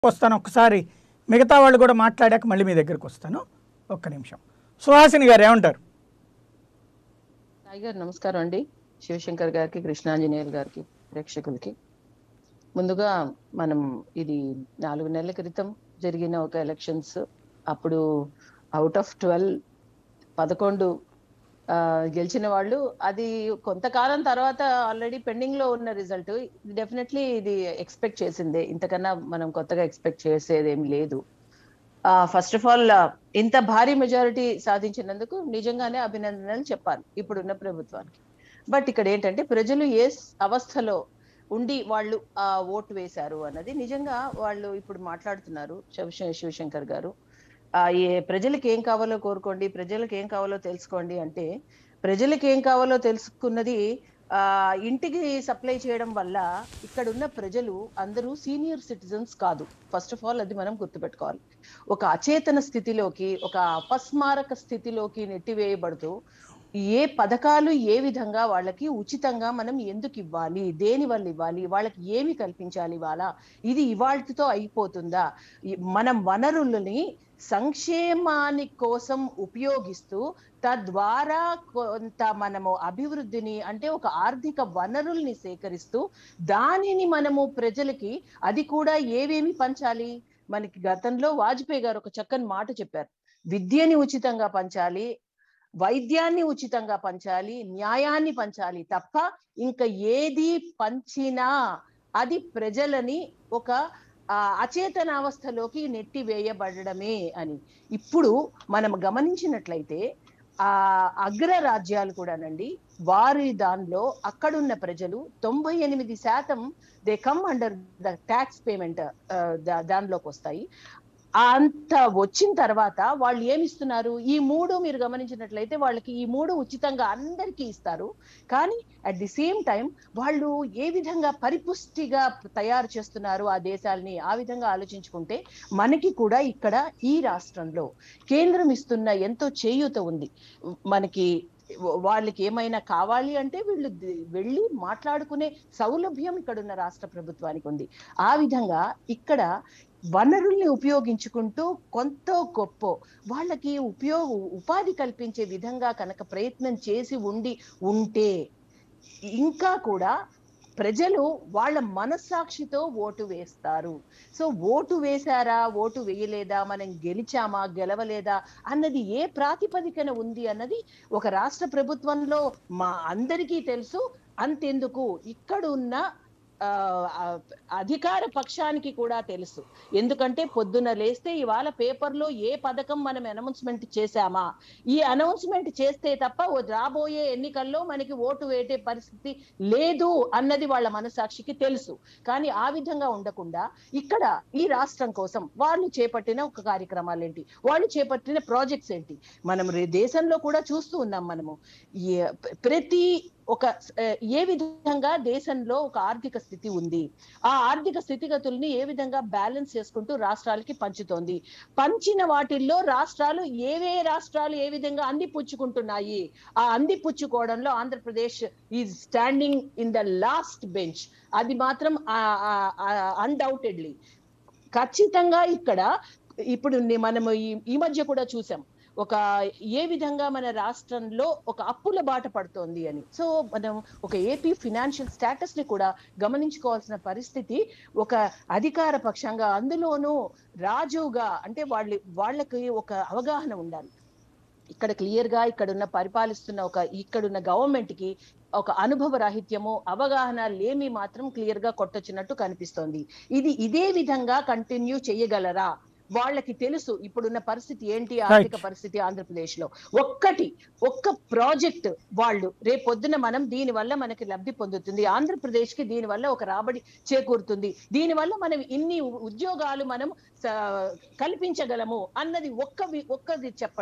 వస్తాను ఒకసారి మిగతా వాళ్ళు కూడా మాట్లాడాక మళ్ళీ మీ దగ్గరికి వస్తాను ఒక్క నిమిషం సుహాసిని గారు ఏమంటారు సాయి గారు నమస్కారం అండి శివశంకర్ గారికి కృష్ణాంజనేయులు గారికి ప్రేక్షకులకి ముందుగా మనం ఇది నాలుగు నెలల క్రితం జరిగిన ఒక ఎలక్షన్స్ అప్పుడు అవుట్ ఆఫ్ ట్వెల్వ్ పదకొండు ఆ, గెలిచిన వాళ్ళు అది కొంతకాలం తర్వాత ఆల్రెడీ పెండింగ్ లో ఉన్న రిజల్ట్ డెఫినెట్లీ ఇది ఎక్స్పెక్ట్ చేసిందే ఇంతకన్నా మనం కొత్తగా ఎక్స్పెక్ట్ చేసేదేం లేదు ఫస్ట్ ఆఫ్ ఆల్ ఇంత భారీ మెజారిటీ సాధించినందుకు నిజంగానే అభినందనలు చెప్పాలి ఇప్పుడున్న ప్రభుత్వానికి బట్ ఇక్కడ ఏంటంటే ప్రజలు ఏ స్- అవస్థలో ఉండి వాళ్ళు ఆ ఓటు వేశారు అన్నది నిజంగా వాళ్ళు ఇప్పుడు మాట్లాడుతున్నారు శివ శివశంకర్ గారు ఆ ఏ ప్రజలకు ఏం కావాలో కోరుకోండి ప్రజలకు ఏం కావాలో తెలుసుకోండి అంటే ప్రజలకు ఏం కావాలో తెలుసుకున్నది ఆ ఇంటికి సప్లై చేయడం వల్ల ఇక్కడ ఉన్న ప్రజలు అందరూ సీనియర్ సిటిజన్స్ కాదు ఫస్ట్ ఆఫ్ ఆల్ అది మనం గుర్తుపెట్టుకోవాలి ఒక అచేతన స్థితిలోకి ఒక అపస్మారక స్థితిలోకి నెట్టివేయబడుతూ ఏ పథకాలు ఏ విధంగా వాళ్ళకి ఉచితంగా మనం ఎందుకు ఇవ్వాలి దేని వల్ల ఇవ్వాలి వాళ్ళకి ఏమి కల్పించాలి ఇవాళ ఇది ఇవాళతో అయిపోతుందా ఈ- మనం వనరులని సంక్షేమాని కోసం ఉపయోగిస్తూ తద్వారా కొంత మనము అభివృద్ధిని అంటే ఒక ఆర్థిక వనరుల్ని సేకరిస్తూ దానిని మనము ప్రజలకి అది కూడా ఏవేమి పంచాలి మనకి గతంలో వాజ్పేయి గారు ఒక చక్కని మాట చెప్పారు విద్యని ఉచితంగా పంచాలి వైద్యాన్ని ఉచితంగా పంచాలి న్యాయాన్ని పంచాలి తప్ప ఇంకా ఏది పంచినా అది ప్రజలని ఒక ఆ, అచేతన అవస్థలోకి నెట్టి వేయబడమే అని ఇప్పుడు మనం గమనించినట్లయితే ఆ అగ్ర రాజ్యాలు కూడానండి వారి దానిలో అక్కడున్న ప్రజలు తొంభై ఎనిమిది శాతం they come under the tax payment దానిలోకి వస్తాయి అంత వచ్చిన తర్వాత వాళ్ళు ఏమి ఇస్తున్నారు ఈ మూడు మీరు గమనించినట్లయితే వాళ్ళకి ఈ మూడు ఉచితంగా అందరికీ ఇస్తారు కానీ అట్ ది సేమ్ టైం వాళ్ళు ఏ విధంగా పరిపుష్టిగా తయారు చేస్తున్నారు ఆ దేశాలని ఆ విధంగా ఆలోచించుకుంటే మనకి కూడా ఇక్కడ ఈ రాష్ట్రంలో కేంద్రం ఇస్తున్న ఎంతో చేయూత ఉంది మనకి వాళ్ళకి ఏమైనా కావాలి అంటే వీళ్ళు ది- వెళ్ళి మాట్లాడుకునే సౌలభ్యం ఇక్కడ ఉన్న రాష్ట్ర ప్రభుత్వానికి ఉంది ఆ విధంగా ఇక్కడ వనరుల్ని ఉపయోగించుకుంటూ కొంత గొప్ప వాళ్ళకి ఉపయోగ ఉపాధి కల్పించే విధంగా కనుక ప్రయత్నం చేసి ఉండి ఉంటే ఇంకా కూడా ప్రజలు వాళ్ళ మనస్సాక్షితో ఓటు వేస్తారు సో ఓటు వేశారా ఓటు వేయలేదా మనం గెలిచామా గెలవలేదా అన్నది ఏ ప్రాతిపదికన ఉంది అన్నది ఒక రాష్ట్ర ప్రభుత్వంలో మా అందరికీ తెలుసు అంతెందుకు ఇక్కడ ఉన్న ఆ, ఆ, అధికార పక్షానికి కూడా తెలుసు ఎందుకంటే పొద్దున లేస్తే ఇవాళ పేపర్లో ఏ పథకం మనం అనౌన్స్మెంట్ చేశామా ఈ అనౌన్స్మెంట్ చేస్తే తప్ప ఓ రాబోయే ఎన్నికల్లో మనకి ఓటు వేటే పరిస్థితి లేదు అన్నది వాళ్ళ మనసాక్షికి తెలుసు కానీ ఆ విధంగా ఉండకుండా ఇక్కడ ఈ రాష్ట్రం కోసం వాళ్ళు చేపట్టిన ఒక కార్యక్రమాలు ఏంటి వాళ్ళు చేపట్టిన ప్రాజెక్ట్స్ ఏంటి మనం రే- దేశంలో కూడా చూస్తూ ఉన్నాం మనము ఏ- ప్రతి ఒక ఆ, ఏ విధంగా దేశంలో ఒక ఆర్థిక స్థితి ఉంది ఆ ఆర్థిక స్థితిగతుల్ని ఏ విధంగా బ్యాలెన్స్ చేసుకుంటూ రాష్ట్రాలకి పంచుతోంది పంచిన వాటిల్లో రాష్ట్రాలు ఏవే రాష్ట్రాలు ఏ విధంగా అందిపుచ్చుకుంటున్నాయి ఆ అందిపుచ్చుకోవడంలో Andhra Pradesh is standing in the last bench అది మాత్రం అన్డౌటెడ్లీ ఖచ్చితంగా ఇక్కడ ఇప్పుడు ని- మనము ఈ ఈ మధ్య కూడా చూసాం ఒక ఏ విధంగా మన రాష్ట్రంలో ఒక అప్పుల బాట పడుతోంది అని సో మనం ఒక ఏపీ ఫినాన్షియల్ స్టేటస్ ని కూడా గమనించుకోవాల్సిన పరిస్థితి ఒక అధికార పక్షంగా అందులోనూ రాజుగా అంటే వాళ్ళ వాళ్ళకి ఒక అవగాహన ఉండాలి ఇక్కడ క్లియర్ గా ఇక్కడ ఉన్న పరిపాలిస్తున్న ఒక ఇక్కడున్న గవర్నమెంట్ కి ఒక అనుభవ రాహిత్యము అవగాహన లేమి మాత్రం క్లియర్ గా కొట్టొచ్చినట్టు కనిపిస్తోంది ఇది ఇదే విధంగా కంటిన్యూ చేయగలరా వాళ్ళకి తెలుసు ఇప్పుడున్న పరిస్థితి ఏంటి ఆర్థిక పరిస్థితి ఆంధ్రప్రదేశ్ లో ఒక్కటి ఒక్క ప్రాజెక్ట్ వాళ్ళు రేపొద్దున మనం దీని వల్ల మనకి లబ్ధి పొందుతుంది ఆంధ్రప్రదేశ్ కి దీని వల్ల ఒక రాబడి చేకూరుతుంది దీని వల్ల మనం ఇన్ని ఉ- ఉద్యోగాలు మనం స- కల్పించగలము అన్నది ఒక్క వి- ఒక్కది చెప్పండి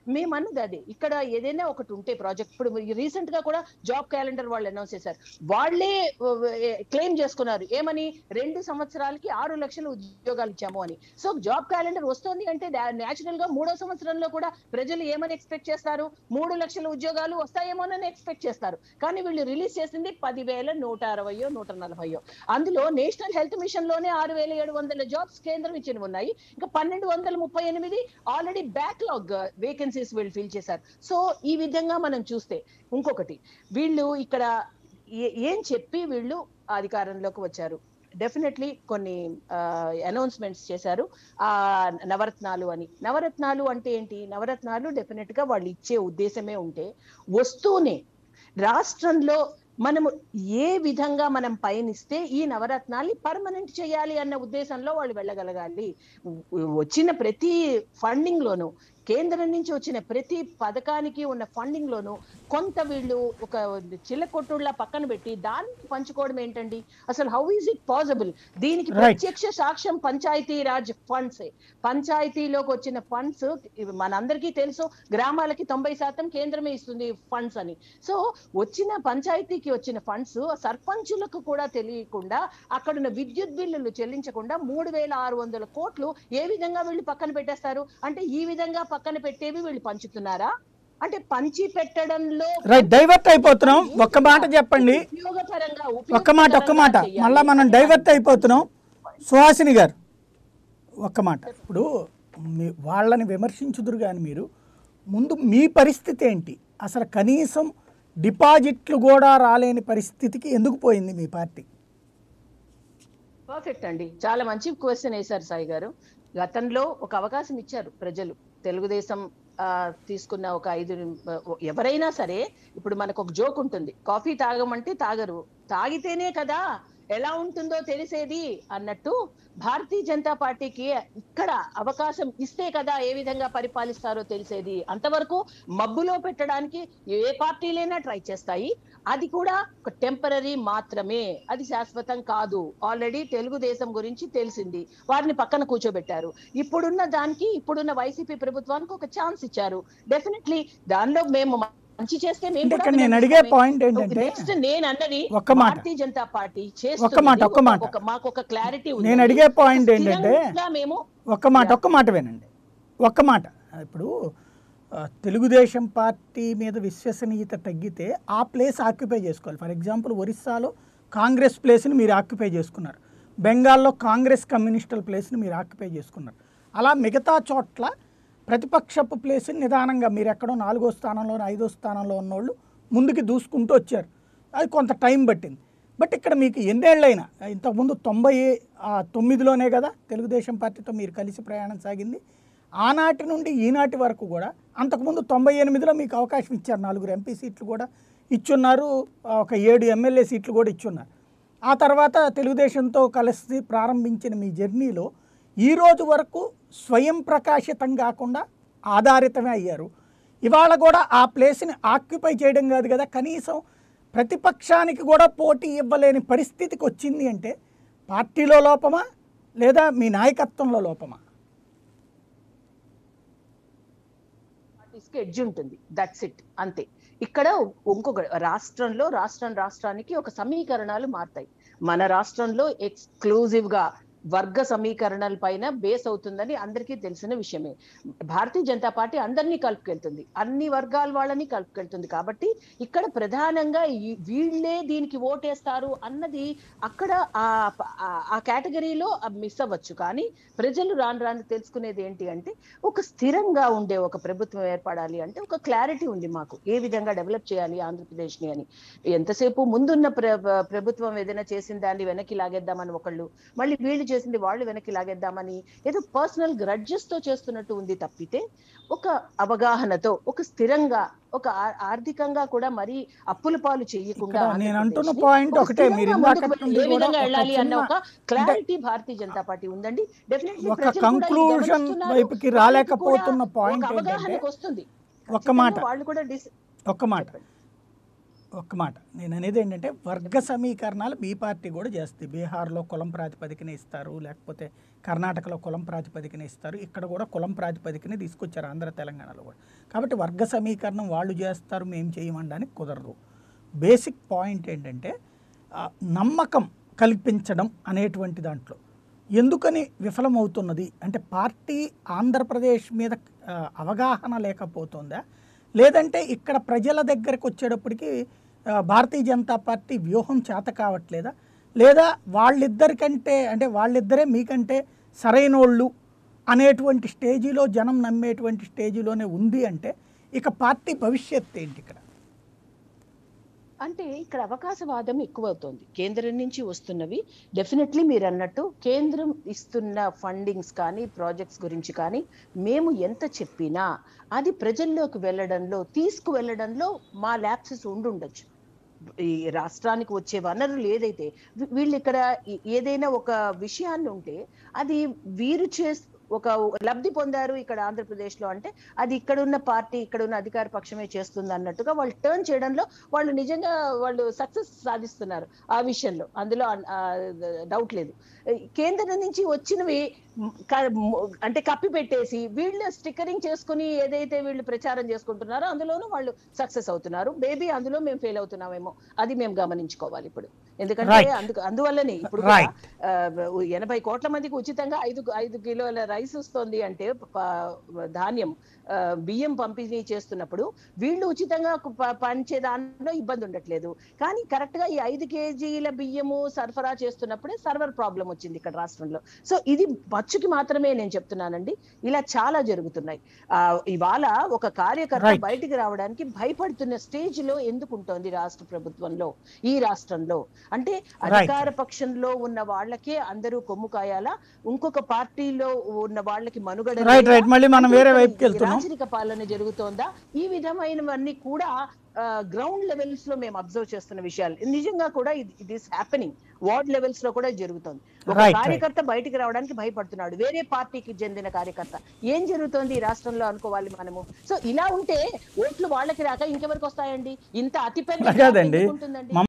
మేము అన్నది అదే ఇక్కడ ఏదైనా ఒకటి ఉంటే ప్రాజెక్ట్ ఇప్పుడు రీసెంట్ గా కూడా జాబ్ క్యాలెండర్ వాళ్ళు అనౌన్స్ చేశారు వాళ్ళే క్లెయిమ్ చేసుకున్నారు ఏమని రెండు సంవత్సరాలకి ఆరు లక్షల ఉద్యోగాలు ఇచ్చాము అని సో జాబ్ క్యాలెండర్ వస్తుంది అంటే న్యాచురల్ గా మూడో సంవత్సరంలో కూడా ప్రజలు ఏమని ఎక్స్పెక్ట్ చేస్తారు మూడు లక్షల ఉద్యోగాలు వస్తాయేమోనని ఎక్స్పెక్ట్ చేస్తారు కానీ వీళ్ళు రిలీజ్ చేసింది పదివేల నూట అరవయో నూట నలభయో అందులో నేషనల్ హెల్త్ మిషన్ లోనే ఆరు వేల ఏడు వందల జాబ్స్ కేంద్రం ఇచ్చినవి ఉన్నాయి ఇంకా పన్నెండు వందల ముప్పై ఎనిమిది ఆల్రెడీ బ్యాక్లాగ్ వేకెన్సీస్ వీళ్ళు ఫిల్ చేశారు సో ఈ విధంగా మనం చూస్తే ఇంకొకటి వీళ్ళు ఇక్కడ ఏ- ఏం చెప్పి వీళ్ళు అధికారంలోకి వచ్చారు డెఫినెట్లీ కొన్ని అనౌన్స్మెంట్స్ చేశారు ఆ నవరత్నాలు అని నవరత్నాలు అంటే ఏంటి నవరత్నాలు డెఫినెట్ గా వాళ్ళు ఇచ్చే ఉద్దేశమే ఉంటే వస్తూనే రాష్ట్రంలో మనము ఏ విధంగా మనం పయనిస్తే ఈ నవరత్నాల్ని పర్మనెంట్ చేయాలి అన్న ఉద్దేశంలో వాళ్ళు వెళ్ళగలగాలి వచ్చిన ప్రతి ఫండింగ్ లోను కేంద్రం నుంచి వచ్చిన ప్రతి పథకానికి ఉన్న ఫండింగ్ లోను కొంత వీళ్ళు ఒక చిల్లకొట్టుళ్ళ పక్కన పెట్టి దాన్ని పంచుకోవడం ఏంటండి అసలు హౌ ఈజ్ ఇట్ పాసిబుల్ దీనికి Right. ప్రత్యక్ష సాక్ష్యం పంచాయతీ రాజ్ ఫండ్స్ పంచాయతీలోకి వచ్చిన ఫండ్స్ మనందరికీ తెలుసు గ్రామాలకి తొంభై శాతం కేంద్రమే ఇస్తుంది ఫండ్స్ అని సో వచ్చిన పంచాయతీకి వచ్చిన ఫండ్స్ సర్పంచులకు కూడా తెలియకుండా అక్కడున్న విద్యుత్ బిల్లులు చెల్లించకుండా మూడు వేల ఆరు వందల కోట్లు ఏ విధంగా వీళ్ళు పక్కన పెట్టేస్తారు అంటే ఈ విధంగా పక్కన పెట్టేవి వీళ్ళు పంచుతున్నారా అంటే పంచి పెట్టడంలో రైట్ డైవర్ట్ అయిపోతున్నాం ఒక్క మాట చెప్పండి ఉపయోగపరంగా ఒక్క మాట ఒక్క మాట ఉపయోగకరంగా చేయాలి. మళ్ళా మనం డైవర్ట్ అయిపోతున్నాం సుహాసిని గారు ఒక్క మాట ఇప్పుడు మీ వాళ్ళని విమర్శించుదురు కానీ మీరు ముందు మీ పరిస్థితి ఏంటి అసలు కనీసం డిపాజిట్లు కూడా రాలేని పరిస్థితికి ఎందుకు పోయింది మీ పార్టీ పర్ఫెక్ట్ అండి చాలా మంచి క్వశ్చన్ వేశారు సాయి గారు గతంలో ఒక అవకాశం ఇచ్చారు ప్రజలు తెలుగుదేశం ఆ, తీసుకున్న ఒక ఐదు నిమ్- ఎవరైనా సరే ఇప్పుడు మనకు ఒక జోక్ ఉంటుంది కాఫీ తాగమంటే తాగరు తాగితేనే కదా ఎలా ఉంటుందో తెలిసేది అన్నట్టు భారతీయ జనతా పార్టీకి ఇక్కడ అవకాశం ఇస్తే కదా ఏ విధంగా పరిపాలిస్తారో తెలిసేది అంతవరకు మబ్బులో పెట్టడానికి ఏ పార్టీలైనా ట్రై చేస్తాయి అది కూడా ఒక టెంపరీ మాత్రమే అది శాశ్వతం కాదు ఆల్రెడీ తెలుగుదేశం గురించి తెలిసింది వారిని పక్కన కూర్చోబెట్టారు ఇప్పుడున్న దానికి ఇప్పుడున్న వైసీపీ ప్రభుత్వానికి ఒక ఛాన్స్ ఇచ్చారు డెఫినెట్లీ దానిలో మేము మంచి చేస్తే మేము అంటే కూడా ఇక్కడ నేను అడిగే point ఏంటంటే, నెక్స్ట్ నేను అన్నది ఒక్క మాట. భారతీయ జనతా పార్టీ ఒక్క మాట, ఒక్క మాట. ఒక- మాకు ఒక క్లారిటీ నేను అడిగే point ఏంటంటే, మేము ఒక్క మాట ఒక్క మాట వినండి ఒక్క మాట ఇప్పుడు ఆ, తెలుగుదేశం పార్టీ మీద విశ్వసనీయత తగ్గితే ఆ ప్లేస్ ఆక్యుపై చేసుకోవాలి ఫర్ ఎగ్జాంపుల్ ఒరిస్సాలో కాంగ్రెస్ ప్లేస్ని మీరు ఆక్యుపై చేసుకున్నారు బెంగాల్లో కాంగ్రెస్ కమ్యూనిస్టుల ప్లేస్ని మీరు ఆక్యుపై చేసుకున్నారు అలా మిగతా చోట్ల ప్రతిపక్షపు ప్లేస్ని నిదానంగా మీరు ఎక్కడో నాలుగో స్థానంలో ఐదో స్థానంలో ఉన్నోళ్ళు ముందుకు దూసుకుంటూ వచ్చారు అది కొంత టైం పట్టింది బట్ ఇక్కడ మీకు ఎన్నేళ్ళైనా ఇంతకుముందు తొంభై ఆ, తొమ్మిదిలోనే కదా తెలుగుదేశం పార్టీతో మీరు కలిసి ప్రయాణం సాగింది ఆనాటి నుండి ఈనాటి వరకు కూడా అంతకుముందు తొంభై ఎనిమిదిలో మీకు అవకాశం ఇచ్చారు నలుగురు ఎంపీ సీట్లు కూడా ఇచ్చున్నారు ఆ, ఒక ఏడు ఎమ్మెల్యే సీట్లు కూడా ఇచ్చున్నారు ఆ తర్వాత తెలుగుదేశంతో కలిసి ప్రారంభించిన మీ జర్నీలో ఈ రోజు వరకు స్వయం ప్రకాశితం కాకుండా ఆధారితమే అయ్యారు ఇవాళ కూడా ఆ ప్లేస్ని ఆక్యుపై చేయడం కాదు కదా కనీసం ప్రతిపక్షానికి కూడా పోటీ ఇవ్వలేని పరిస్థితికి వచ్చింది అంటే పార్టీలో లోపమా లేదా మీ నాయకత్వంలో లోపమా పార్టీస్కి ఎడ్జ్ ఉంటుంది దట్స్ ఇట్ అంతే ఇక్కడ ఇంకొక రాష్ట్రంలో రాష్ట్రం రాష్ట్రానికి ఒక సమీకరణాలు మారుతాయి మన రాష్ట్రంలో ఎక్స్క్లూజివ్ గా వర్గ సమీకరణల పైన బేస్ అవుతుందని అందరికీ తెలిసిన విషయమే భారతీయ జనతా పార్టీ అందరినీ కలుపుకెళ్తుంది అన్ని వర్గాల వాళ్ళని కలుపుకెళ్తుంది కాబట్టి ఇక్కడ ప్రధానంగా ఈ- వీళ్ళే దీనికి ఓటేస్తారు అన్నది అక్కడ ఆ ఆ- ఆ కేటగిరీలో మిస్ అవ్వచ్చు కానీ ప్రజలు రాను రాను తెలుసుకునేది ఏంటి అంటే ఒక స్థిరంగా ఉండే ఒక ప్రభుత్వం ఏర్పడాలి అంటే ఒక క్లారిటీ ఉంది మాకు ఏ విధంగా డెవలప్ చేయాలి ఆంధ్రప్రదేశ్ ని అని ఎంతసేపు ముందున్న ప్ర- ప్రభుత్వం ఏదైనా చేసిన దాన్ని వెనక్కి లాగేద్దామని ఒకళ్ళు మళ్ళీ వీళ్ళు చేసింది వాళ్ళు వెనక్కి లాగేద్దామని ఏదో పర్సనల్ గ్రడ్జెస్ తో చేస్తున్నట్టు ఉంది తప్పితే ఒక అవగాహనతో ఒక స్థిరంగా ఒక ఆ- ఆర్థికంగా కూడా మరి అప్పుల పాలు చేయకుండా ఇక్కడ నేను అంటున్న ఆంధ్రప్రదేశ్ని point ఒక ఒకటే, మీరు స్థిరంగా ఇందాక ముందుకు నుండి ఏ కూడా విధంగా ఒక వెళ్ళాలి అన్న చిన్న- ఒక క్లారిటీ భారతీయ జనతా పార్టీ ఉందండి డెఫినెట్లీ ఒక conclusion వైపుకి రాలేకపోతున్న point ఏంటంటే, అవగాహనకు వస్తుంది ఒక్క మాట. ఖచ్చితంగా వాళ్ళు కూడా డిస్ ఒక్క మాట ఒక్క మాట నేను అనేది ఏంటంటే వర్గ సమీకరణాలు మీ పార్టీ కూడా చేస్తుంది బీహార్లో కులం ప్రాతిపదికన ఇస్తారు లేకపోతే కర్ణాటకలో కులం ప్రాతిపదికన ఇస్తారు ఇక్కడ కూడా కులం ప్రాతిపదికనే తీసుకొచ్చారు ఆంధ్ర తెలంగాణలో కూడా కాబట్టి వర్గ సమీకరణం వాళ్ళు చేస్తారు మేము చేయమనడానికి కుదరదు బేసిక్ పాయింట్ ఏంటంటే ఆ, నమ్మకం కల్పించడం అనేటువంటి దాంట్లో ఎందుకని విఫలమవుతున్నది అంటే పార్టీ ఆంధ్రప్రదేశ్ మీద ఆ, అవగాహన లేకపోతుందా లేదంటే ఇక్కడ ప్రజల దగ్గరకు వచ్చేటప్పటికి ఆ, భారతీయ జనతా పార్టీ వ్యూహం చేత కావట్లేదా లేదా వాళ్ళిద్దరికంటే అంటే వాళ్ళిద్దరే మీకంటే సరైనోళ్ళు అనేటువంటి స్టేజీలో జనం నమ్మేటువంటి స్టేజీలోనే ఉంది అంటే ఇక పార్టీ భవిష్యత్తు ఏంటి ఇక్కడ అంటే ఇక్కడ అవకాశవాదం ఎక్కువ అవుతోంది కేంద్రం నుంచి వస్తున్నవి డెఫినెట్లీ మీరు అన్నట్టు కేంద్రం ఇస్తున్న ఫండింగ్స్ కానీ ప్రాజెక్ట్స్ గురించి కానీ మేము ఎంత చెప్పినా అది ప్రజల్లోకి వెళ్ళడంలో తీసుకువెళ్ళడంలో మా ల్యాప్సెస్ ఉండుండొచ్చు ఈ రాష్ట్రానికి వచ్చే వనరులు ఏదైతే వీ- వీళ్ళు ఇక్కడ ఈ- ఏదైనా ఒక విషయాన్ని ఉంటే అది వీరు చే ఒక లబ్ధి పొందారు ఇక్కడ ఆంధ్రప్రదేశ్ లో అంటే అది ఇక్కడ ఉన్న పార్టీ ఇక్కడ ఉన్న అధికార పక్షమే చేస్తుంది అన్నట్టుగా వాళ్ళు టర్న్ చేయడంలో వాళ్ళు నిజంగా వాళ్ళు సక్సెస్ సాధిస్తున్నారు ఆ విషయంలో అందులో డౌట్ లేదు కేంద్రం నుంచి వచ్చినవి మ్, క- మ్, అంటే కప్పి పెట్టేసి వీళ్ళు స్టిక్కరింగ్ చేసుకుని ఏదైతే వీళ్ళు ప్రచారం చేసుకుంటున్నారో అందులోనూ వాళ్ళు సక్సెస్ అవుతున్నారు బేబీ అందులో మేము ఫెయిల్ అవుతున్నామేమో అది మేము గమనించుకోవాలి ఇప్పుడు ఎందుకంటే Right. అందుకు అందువల్లనే ఇప్పుడు కూడా, Right. ఆ, ఎనభై కోట్ల మందికి ఉచితంగా ఐదు ఐదు కిలోల రైస్ వస్తుంది అంటే ప- ధాన్యం ఆ, బియ్యం పంపిణీ చేస్తున్నప్పుడు వీళ్ళు ఉచితంగా ప- పంచే దాంట్లో ఇబ్బంది ఉండట్లేదు కానీ కరెక్ట్ గా ఈ ఐదు కేజీల బియ్యము సరఫరా చేస్తున్నప్పుడే సర్వర్ ప్రాబ్లం వచ్చింది ఇక్కడ రాష్ట్రంలో సో ఇది మచ్చుకి మాత్రమే నేను చెప్తున్నానండి ఇలా చాలా జరుగుతున్నాయి ఆ ఇవాళ ఒక కార్యకర్త Right. బయటికి రావడానికి భయపడుతున్న స్టేజ్ లో ఎందుకు ఉంటుంది రాష్ట్ర ప్రభుత్వంలో ఈ రాష్ట్రంలో అంటే అధికార పక్షంలో ఉన్న వాళ్ళకే అందరూ కొమ్ము కాయాలా ఇంకొక పార్టీలో ఉన్న వాళ్ళకి మనుగడ రైట్ లేదా? రైట్ మళ్ళీ మనం అంటే వేరే ఇక్కడ వైపుకి వెళ్తున్నాం రాజరిక పాలన జరుగుతోందా ఈ విధమైనవన్నీ కూడా గ్రౌండ్ లెవెల్స్ లో మేము అబ్జర్వ్ చేస్తున్న విషయాలు నిజంగా కూడా it is happening ward levels లో కూడా జరుగుతోంది ఒక Right, right. కార్యకర్త బయటికి రావడానికి భయపడుతున్నాడు వేరే పార్టీకి చెందిన కార్యకర్త ఏం జరుగుతోంది ఈ రాష్ట్రంలో అనుకోవాలి మనము సో ఇలా ఉంటే ఓట్లు వాళ్ళకి రాక ఇంకెవరికి వస్తాయండి ఇంత అతిపెద్ద కాదండి. gap ఎందుకు ఉంటుందండి?